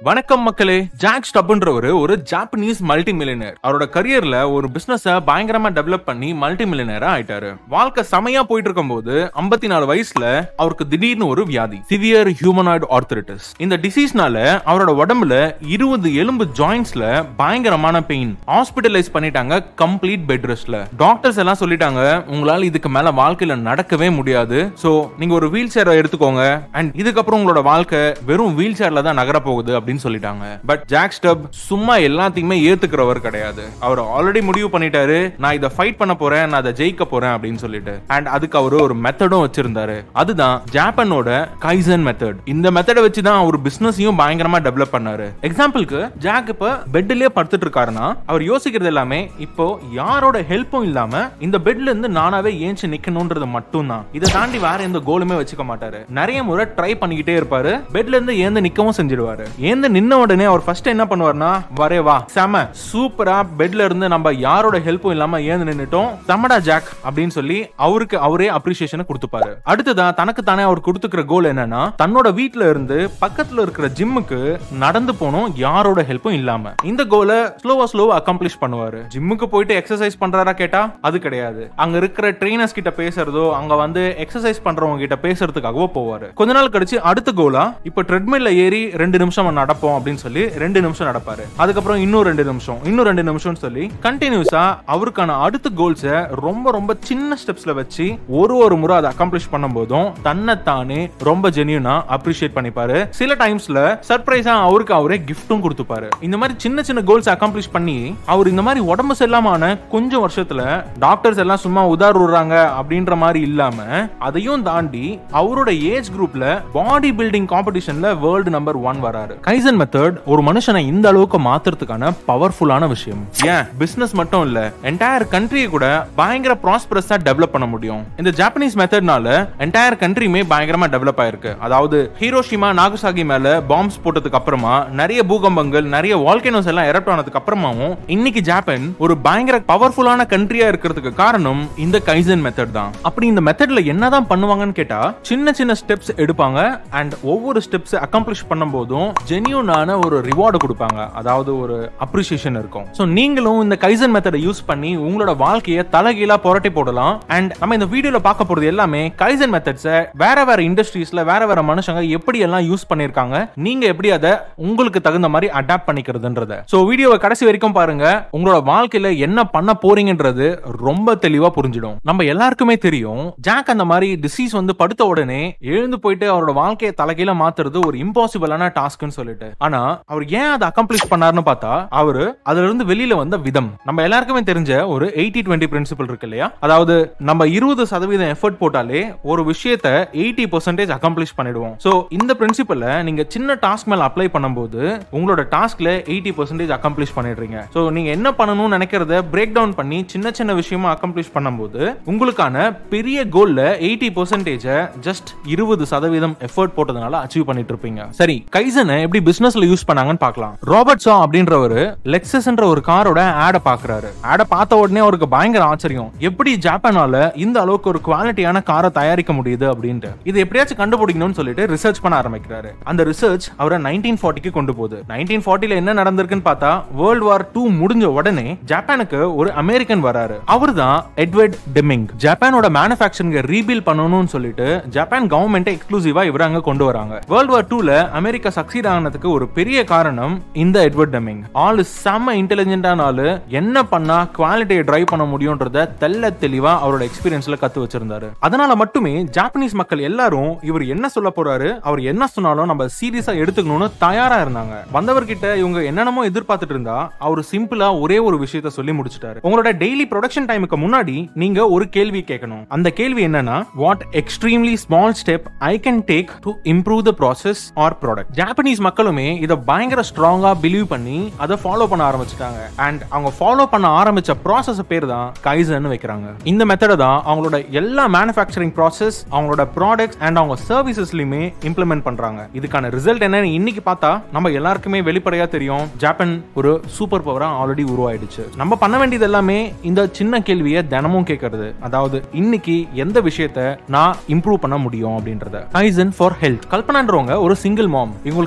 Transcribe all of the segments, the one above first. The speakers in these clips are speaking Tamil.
வணக்கம் மக்களே ஜாக் ஸ்டப்ன்றவர் ஒரு ஜாப்பனீஸ் மல்டி மில்லியனர் அவரோட கரியர்ல ஒரு பிசினஸ் பயங்கரமா டெவலப் பண்ணி மல்டி மில்லியனரா ஆயிட்டாரு வாழ்க்கை செமையா போயிட்டு இருக்கும்போது 54 நாலு வயசுல அவருக்கு திடீர்னு ஒரு வியாதி சிவியர் ஹியூமனாய்டு ஆர்த்தரிட்டிஸ் இந்த டிசீஸ்னால அவரோட உடம்புல இருபது எலும்பு ஜாயின்ஸ்ல பயங்கரமான பெயின் ஹாஸ்பிட்டலைஸ் பண்ணிட்டாங்க கம்ப்ளீட் பெட் ரெஸ்ட்ல டாக்டர்ஸ் எல்லாம் சொல்லிட்டாங்க உங்களால இதுக்கு மேல வாழ்க்கையில நடக்கவே முடியாது சோ நீங்க ஒரு வீல் சேரை எடுத்துக்கோங்க அண்ட் இதுக்கப்புறம் உங்களோட வாழ்க்கை வெறும் வீல் சேர்ல தான் நகர போகுது அப்படின்னு சொல்லிட்டாங்க பட் ஜாக் ஸ்டப் சும்மா எல்லாத்தையுமே ஏத்துக்கிறவர் கிடையாது அவர் ஆல்ரெடி முடிவு பண்ணிட்டாரு நான் இதை ஃபைட் பண்ண போறேன் நான் அதை ஜெயிக்க போறேன் அப்படின்னு சொல்லிட்டு அண்ட் அதுக்கு அவரு ஒரு மெத்தடும் வச்சிருந்தாரு அதுதான் ஜாப்பனோட கைசன் மெத்தட் இந்த மெத்தடை வச்சு தான் அவர் பிசினஸையும் பயங்கரமா டெவலப் பண்ணாரு எக்ஸாம்பிளுக்கு ஜாக் இப்ப பெட்லயே படுத்துட்டு இருக்காருன்னா அவர் யோசிக்கிறது எல்லாமே இப்போ யாரோட ஹெல்ப்பும் இல்லாம இந்த பெட்ல இருந்து நானாவே ஏஞ்சி நிக்கணும்ன்றது மட்டும்தான் இதை தாண்டி வேற எந்த கோலுமே வச்சுக்க மாட்டாரு நிறைய முறை ட்ரை பண்ணிக்கிட்டே இருப்பாரு பெட்ல இருந்து ஏந்து நிக்கவும் செஞ்சிருவாரு ஏந்து நின்ன உடனே அவர் ஃபர்ஸ்ட் என்ன பண்ணுவார்னா வரே வா செம சூப்பரா பெட்ல இருந்து நம்ம யாரோட ஹெல்ப்பும் இல்லாம ஏந்து நின்னுட்டோம் செம்மடா ஜாக் அப்படின்னு சொல்லி அவருக்கு அவரே அப்ரிசியேஷனை கொடுத்துப்பாரு அடுத்ததா தனக்கு தானே அவர் கொடுத்துக்கிற கோல் என்னன்னா தன்னோட வீட்ல இருந்து பக்கத்துல இருக்கிற ஜிம்முக்கு நடந்து போகணும் யாரோட ஹெல்ப்பும் இல்லாம இந்த கோலை ஸ்லோவா ஸ்லோவா அக்காம்ப்ளிஷ் பண்ணுவாரு ஜிம்முக்கு போயிட்டு எக்ஸசைஸ் பண்றாரா கேட்டா அது கிடையாது அங்க இருக்கிற ட்ரெயினர்ஸ் கிட்ட பேசுறதோ அங்க வந்து எக்ஸசைஸ் பண்றவங்க கிட்ட பேசுறதுக்காகவோ போவாரு கொஞ்ச நாள் கழிச்சு அடுத்த கோலா இப்ப ட்ரெட்மில்ல ஏறி ரெண்டு நிமிஷம் நடப்போம் அப்படின்னு சொல்லி ரெண்டு நிமிஷம் நடப்பாரு அதுக்கப்புறம் இன்னும் ரெண்டு நிமிஷம் இன்னும் ரெண்டு நிமிஷம் சொல்லி கண்டினியூஸா அவருக்கான அடுத்த கோல்ஸை ரொம்ப ரொம்ப சின்ன ஸ்டெப்ஸ்ல வச்சு ஒரு ஒரு முறை அதை அக்காம்ப்ளிஷ் பண்ணும் போதும் தன்னைத்தானே ரொம்ப ஜெனியூனா அப்ரிஷியேட் பண்ணிப்பாரு சில டைம்ஸ்ல சர்ப்ரைஸா அவருக்கு அவரே கிஃப்ட்டும் கொடுத்துப்பாரு இந்த மாதிரி சின்ன சின்ன கோல்ஸ் அக்காம்ப்ளிஷ் பண்ணி அவர் இந்த மாதிரி உடம்பு செல்லாமான கொஞ்சம் வருஷத்துல டாக்டர்ஸ் எல்லாம் சும்மா உதார் விடுறாங்க அப்படின்ற மாதிரி இல்லாம அதையும் தாண்டி அவரோட ஏஜ் குரூப்ல பாடி பில்டிங் காம்படிஷன்ல வேர்ல்டு நம்பர் ஒன் வராரு கைசன் மெத்தட் ஒரு மனுஷனை இந்த அளவுக்கு மாத்துறதுக்கான பவர்ஃபுல்லான விஷயம் ஏன் பிசினஸ் மட்டும் இல்ல என்டையர் கண்ட்ரியை கூட பயங்கர ப்ராஸ்பரஸா டெவலப் பண்ண முடியும் இந்த ஜாப்பனீஸ் மெத்தட்னால என்டையர் கண்ட்ரியுமே பயங்கரமா டெவலப் ஆயிருக்கு அதாவது ஹீரோஷிமா நாகசாகி மேல பாம்ஸ் போட்டதுக்கு அப்புறமா நிறைய பூகம்பங்கள் நிறைய வால்கேனோஸ் எல்லாம் எரப்ட் ஆனதுக்கு அப்புறமாவும் இன்னைக்கு ஜாப்பான் ஒரு பயங்கர பவர்ஃபுல்லான கண்ட்ரியா இருக்கிறதுக்கு காரணம் இந்த கைசன் மெத்தட் தான் அப்படி இந்த மெத்தட்ல என்னதான் பண்ணுவாங்கன்னு கேட்டா சின்ன சின்ன ஸ்டெப்ஸ் எடுப்பாங்க அண்ட் ஒவ்வொரு ஸ்டெப்ஸ் அக்காம்ப்ளிஷ் பண்ணும் போதும் ஜெனியூனான ஒரு ரிவார்டு கொடுப்பாங்க அதாவது ஒரு அப்ரிசியேஷன் இருக்கும் ஸோ நீங்களும் இந்த கைசன் மெத்தடை யூஸ் பண்ணி உங்களோட வாழ்க்கையை தலைகீழா புரட்டி போடலாம் அண்ட் நம்ம இந்த வீடியோல பார்க்க போறது எல்லாமே கைசன் மெத்தட்ஸை வேற வேற இண்டஸ்ட்ரீஸ்ல வேற வேற மனுஷங்க எப்படி எல்லாம் யூஸ் பண்ணிருக்காங்க நீங்க எப்படி அதை உங்களுக்கு தகுந்த மாதிரி அடாப்ட் பண்ணிக்கிறதுன்றத ஸோ வீடியோவை கடைசி வரைக்கும் பாருங்க உங்களோட வாழ்க்கையில என்ன பண்ண போறீங்கன்றது ரொம்ப தெளிவா புரிஞ்சிடும் நம்ம எல்லாருக்குமே தெரியும் ஜாக் அந்த மாதிரி டிசீஸ் வந்து படுத்த உடனே எழுந்து போயிட்டு அவரோட வாழ்க்கையை தலைகீழ மாத்துறது ஒரு இம்பாசிபிளான டாஸ்க்னு சொல்லிட்டு ஆனா அவர் ஏன் அதை அக்காம்ப்ளிஷ் பண்ணாருன்னு பார்த்தா அவரு அதுல இருந்து வெளியில வந்த விதம் நம்ம எல்லாருக்குமே தெரிஞ்ச ஒரு எயிட்டி டுவெண்ட்டி பிரின்சிபல் இருக்கு இல்லையா அதாவது நம்ம இருபது சதவீதம் எஃபர்ட் போட்டாலே ஒரு விஷயத்த எயிட்டி பர்சன்டேஜ் அக்காம்ப்ளிஷ் பண்ணிடுவோம் சோ இந்த பிரின்சிபல்ல நீங்க சின்ன டாஸ்க் மேல அப்ளை பண்ணும்போது உங்களோட டாஸ்க்ல எயிட்டி பர்சன்டேஜ் அக்காம்ப்ளிஷ் பண்ணிடுறீங்க சோ நீங்க என்ன பண்ணணும்னு நினைக்கிறத பிரேக் டவுன் பண்ணி சின்ன சின்ன விஷயமா அக்காம்ப்ளிஷ் பண்ணும்போது உங்களுக்கான பெரிய கோல்ல எயிட்டி பர்சன்டேஜ் ஜஸ்ட் இருபது சதவீதம் எஃபர்ட் போட்டதுனால அச்சீவ் பண்ணிட்டு இருப்பீங்க சரி கைசனை எப்படி பிசினஸ்ல யூஸ் பண்ணாங்கன்னு பார்க்கலாம் ராபர்ட் சா அப்படின்றவரு லெக்ஸஸ்ன்ற ஒரு காரோட ஆட பாக்குறாரு ஆட பார்த்த உடனே அவருக்கு பயங்கர ஆச்சரியம் எப்படி ஜப்பானால இந்த அளவுக்கு ஒரு குவாலிட்டியான காரை தயாரிக்க முடியுது அப்படின்ட்டு இது எப்படியாச்சும் கண்டுபிடிக்கணும்னு சொல்லிட்டு ரிசர்ச் பண்ண ஆரம்பிக்கிறாரு அந்த ரிசர்ச் அவரை நைன்டீன் ஃபார்ட்டிக்கு கொண்டு போகுது நைன்டீன் ஃபார்ட்டில என்ன நடந்திருக்குன்னு பார்த்தா வேர்ல்ட் வார் டூ முடிஞ்ச உடனே ஜப்பானுக்கு ஒரு அமெரிக்கன் வராரு அவர் தான் எட்வர்ட் டெமிங் ஜப்பானோட மேனுஃபேக்சரிங் ரீபில் பண்ணணும்னு சொல்லிட்டு ஜப்பான் கவர்மெண்ட் எக்ஸ்க்ளூசிவா இவர அங்க கொண்டு வராங்க வேர்ல்ட் வார் டூல அமெரிக்கா சக்சீட் ஆனதுக்கு ஒரு பெரிய காரணம் இந்த எட்வர்ட் டெமிங் ஆளு செம்ம இன்டெலிஜென்டான ஆளு என்ன பண்ணா குவாலிட்டியை டிரைவ் பண்ண முடியும்ன்றத தெல்ல தெளிவா அவரோட எக்ஸ்பீரியன்ஸ்ல கத்து வச்சிருந்தாரு அதனால மட்டுமே ஜாப்பனீஸ் மக்கள் எல்லாரும் இவர் என்ன சொல்ல போறாரு அவர் என்ன சொன்னாலும் நம்ம சீரியஸா எடுத்துக்கணும்னு தயாரா இருந்தாங்க வந்தவர்கிட்ட இவங்க என்னென்னமோ எதிர்பார்த்துட்டு இருந்தா அவர் சிம்பிளா ஒரே ஒரு விஷயத்த சொல்லி முடிச்சிட்டாரு உங்களோட டெய்லி ப்ரொடக்ஷன் டைமுக்கு முன்னாடி நீங்க ஒரு கேள்வி கேட்கணும் அந்த கேள்வி என்னன்னா what extremely small step I can take to improve the process or product Japanese மக்களுமே இதை பயங்கர ஸ்ட்ராங்கா பிலீவ் பண்ணி அதை ஃபாலோ பண்ண ஆரம்பிச்சிட்டாங்க அண்ட் அவங்க ஃபாலோ பண்ண ஆரம்பிச்ச ப்ராசஸ் பேர் தான் கைசன் வைக்கிறாங்க இந்த மெத்தடை தான் அவங்களோட எல்லா மேனுஃபேக்சரிங் ப்ராசஸ் அவங்களோட ப்ராடக்ட்ஸ் அண்ட் அவங்க சர்வீசஸ்லயுமே இம்ப்ளிமெண்ட் பண்றாங்க இதுக்கான ரிசல்ட் என்னன்னு இன்னைக்கு பார்த்தா நம்ம எல்லாருக்குமே வெளிப்படையா தெரியும் ஜப்பான் ஒரு சூப்பர் பவரா ஆல்ரெடி உருவாயிடுச்சு நம்ம பண்ண வேண்டியது எல்லாமே இந்த சின்ன கேள்வியை தினமும் கேட்கறது அதாவது இன்னைக்கு எந்த விஷயத்த நான் இம்ப்ரூவ் பண்ண முடியும் அப்படின்றத கைசன் ஃபார் ஹெல்த் கல்பனான்றவங்க ஒரு சிங்கிள் மாம் இவங்களுக்கு ஆல்ரெடி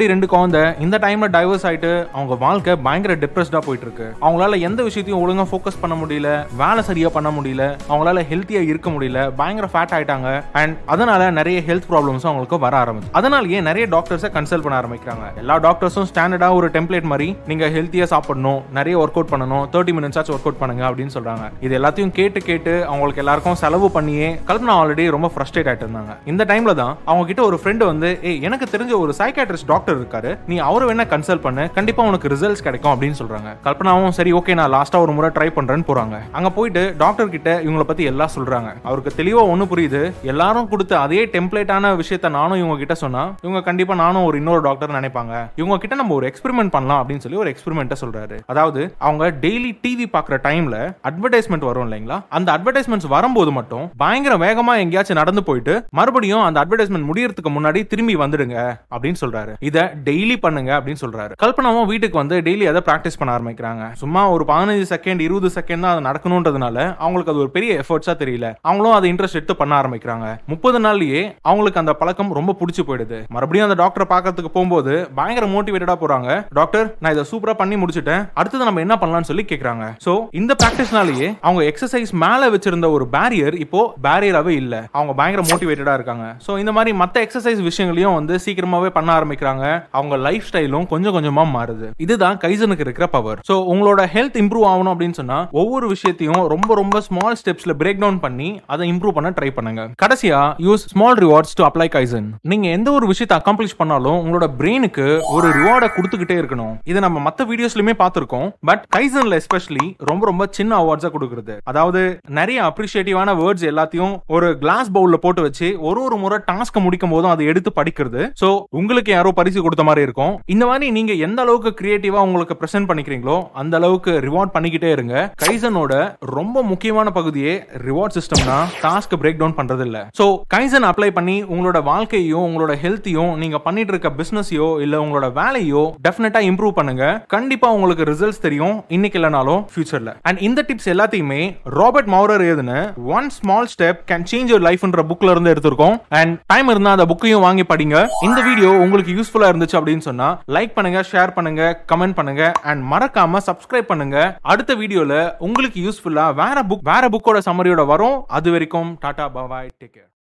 ஆல்ரெடி ரெண்டு குழந்தை இந்த டைம்ல டைவர்ஸ் ஆயிட்டு அவங்க வாழ்க்கை பயங்கர டிப்ரெஸ்டா போயிட்டு இருக்கு அவங்களால எந்த விஷயத்தையும் ஒழுங்கா ஃபோக்கஸ் பண்ண முடியல வேலை சரியா பண்ண முடியல அவங்களால ஹெல்த்தியா இருக்க முடியல பயங்கர ஃபேட் ஆயிட்டாங்க அண்ட் அதனால நிறைய ஹெல்த் ப்ராப்ளம்ஸ் அவங்களுக்கு வர ஆரம்பிச்சு அதனாலயே நிறைய டாக்டர்ஸை கன்சல்ட் பண்ண ஆரம்பிக்கிறாங்க எல்லா டாக்டர்ஸும் ஸ்டாண்டர்டா ஒரு டெம்ப்ளேட் மாதிரி நீங்க ஹெல்த்தியா சாப்பிடணும் நிறைய ஒர்க் அவுட் பண்ணணும் தேர்ட்டி மினிட்ஸ் ஆச்சு ஒர்க் அவுட் பண்ணுங்க அப்படின்னு சொல்றாங்க இது எல்லாத்தையும் கேட்டு கேட்டு அவங்களுக்கு எல்லாருக்கும் செலவு பண்ணியே கல்பனா ஆல்ரெடி ரொம்ப ஃப்ரஸ்ட்ரேட் ஆயிட்டு இருந்தாங்க இந்த டைம்ல தான் அவங்க கிட்ட ஒரு ஃப்ரெண்டு வந்து ஏய் எனக்கு தெரிஞ்ச ஒரு சைக்காட்ரிஸ்ட் டாக்டர் இருக்காரு நீ அவரை வேணா கன்சல்ட் பண்ணு கண்டிப்பா உனக்கு ரிசல்ட்ஸ் கிடைக்கும் அப்படின்னு சொல்றாங்க கல்பனாவும் சரி ஓகே நான் லாஸ்டா ஒரு முறை ட்ரை பண்றேன்னு போறாங்க அங்க போயிட்டு டாக்டர் கிட்ட இவங்கள பத்தி எல்லாம் சொல்றாங்க அவருக்கு தெளிவா ஒண்ணு புரியுது எல்லாரும் கொடுத்த அதே டெம்ப்ளேட்டான விஷயத்த நானும் இவங்க கிட்ட சொன்னா இவங்க கண்டிப்பா நானும் ஒரு இன்னொரு டாக்டர் நினைப்பாங்க இவங்க கிட்ட நம்ம ஒரு எக்ஸ்பெரிமெண்ட் பண்ணலாம் அப்படின்னு சொல்லி ஒரு எக்ஸ்பெரிமெண்ட்டை சொல்றாரு அதாவது அவங்க டெய்லி டிவி பாக்குற டைம்ல அட்வர்டைஸ்மெண்ட் வரும் இல்லைங்களா அந்த அட்வர்டைஸ்மெண்ட்ஸ் வரும்போது மட்டும் பயங்கர வேகமா எங்கேயாச்சும் நடந்து போயிட்டு மறுபடியும் அந்த அட்வர்டைஸ்மெண்ட் முடியறதுக்கு முன்னாடி திரும்பி வந்துடுங்க அப்படின்னு சொல்றாரு இத டெய்லி பண்ணுங்க அப்படின்னு சொல்றாரு கல்பனாவும் வீட்டுக்கு வந்து டெய்லி அதை பிராக்டிஸ் பண்ண ஆரம்பிக்கிறாங்க சும்மா ஒரு பதினஞ்சு செகண்ட் இருபது செகண்ட் தான் அது நடக்கணுன்றதுனால அவங்களுக்கு அது ஒரு பெரிய எஃபர்ட்ஸா தெரியல அவங்களும் அதை இன்ட்ரெஸ்ட் எடுத்து பண்ண ஆரம்பிக்கிறாங்க முப்பது நாள்லயே அவங்களுக்கு அந்த பழக்கம் ரொம்ப பிடிச்சு போயிடுது மறுபடியும் அந்த டாக்டரை பார்க்கறதுக்கு போகும்போது பயங்கர மோட்டிவேட்டடா போறாங்க டாக்டர் நான் இதை சூப்பரா பண்ணி முடிச்சிட்டேன் அடுத்தது நம்ம என்ன பண்ணலாம்னு சொல்லி கேக்குறாங்க சோ இந்த பிராக்டிஸ்னாலேயே அவங்க எக்ஸசைஸ் மேல வச்சிருந்த ஒரு பேரியர் இப்போ பேரியராகவே இல்ல அவங்க பயங்கர மோட்டிவேட்டடா இருக்காங்க சோ இந்த மாதிரி மத்த எக்ஸசைஸ் விஷயங்களையும் வந்து சீக்கிரமாவே பண்ண ஆரம்பிக்கிறாங்க அவங்க லைஃப் ஸ்டைலும் கொஞ்சம் கொஞ்சமா மாறுது இதுதான் கைசனுக்கு இருக்கிற பவர் சோ உங்களோட ஹெல்த் இம்ப்ரூவ் ஆகணும் அப்படின்னு சொன்னா ஒவ்வொரு விஷயத்தையும் ரொம்ப ரொம்ப ஸ்மால் ஸ்டெப்ஸ்ல பிரேக் டவுன் பண்ணி அதை இம்ப்ரூவ் பண்ண ட்ரை பண்ணுங்க கடைசியா use small rewards to apply Kaizen நீங்க எந்த ஒரு விஷயத்தை அக்காம்ப்ளிஷ் பண்ணாலும் உங்களோட பிரெயினுக்கு ஒரு ரிவார்டை கொடுத்துக்கிட்டே இருக்கணும் இதை நம்ம மத்த வீடியோஸ்லயுமே பார்த்திருக்கோம் பட் கைசன்ல எஸ்பெஷலி ரொம்ப ரொம்ப சின்ன அவார்ட்ஸா கொடுக்குறது அதாவது நிறைய அப்ரிஷியேட்டிவான வேர்ட்ஸ் எல்லாத்தையும் ஒரு கிளாஸ் பவுல்ல போட்டு வச்சு ஒரு ஒரு முறை டாஸ்க் முடிக்கும் போதும் அதை எடுத்து படிக்கிறது சோ உங்களுக்கு யாரோ பரிசு கொடுத்த மாதிரி இருக்கும் இந்த மாதிரி நீங்க எந்த அளவுக்கு கிரியேட்டிவா உங்களுக்கு பிரசன்ட் பண்ணிக்கிறீங்களோ அந்த அளவுக்கு ரிவார்ட் பண்ணிக்கிட்டே இருங்க கைசனோட ரொம்ப முக்கியமான பகுதியே ரிவார்ட் சிஸ்டம்னா டாஸ்க் பிரேக் டவுன் பண்றது இல்ல சோ கைசன் அப்ளை பண்ணி உங்களோட வாழ்க்கையும் உங்களோட ஹெல்த்தையும் நீங்க பண்ணிட்டு இருக்க பிசினஸையோ இல்ல உங்களோட வேலையோ டெஃபினட்டா இம்ப்ரூவ் பண்ணுங்க கண்டிப்பா உங்களுக்கு ரிசல்ட்ஸ் தெரியும் இன்னைக்கு இல்லைனாலும் ஃபியூச்சர்ல அண்ட் இந்த டிப்ஸ் எல்லாத்தையுமே ராபர்ட் மௌரர் எழுதின one small step can change your லைஃப்ன்ற புக்ல இருந்து எடுத்திருக்கோம் அண்ட் டைம் இருந்தா அந்த புக்கையும் வாங்கி படிங்க இந்த வீடியோ உங்களுக்கு யூஸ்ஃபுல்லா இருந்துச்சு அப்படின்னு சொன்னா லைக் பண்ணுங்க ஷேர் பண்ணுங்க கமெண்ட் பண்ணுங்க அண்ட் மறக்காம சப்ஸ்கிரைப் பண்ணுங்க அடுத்த வீடியோல உங்களுக்கு யூஸ்ஃபுல்லா வேற புக் வேற புக்கோட சம்மரியோட வரும் அது வரைக்கும் டாடா பாபாய் டேக் கேர்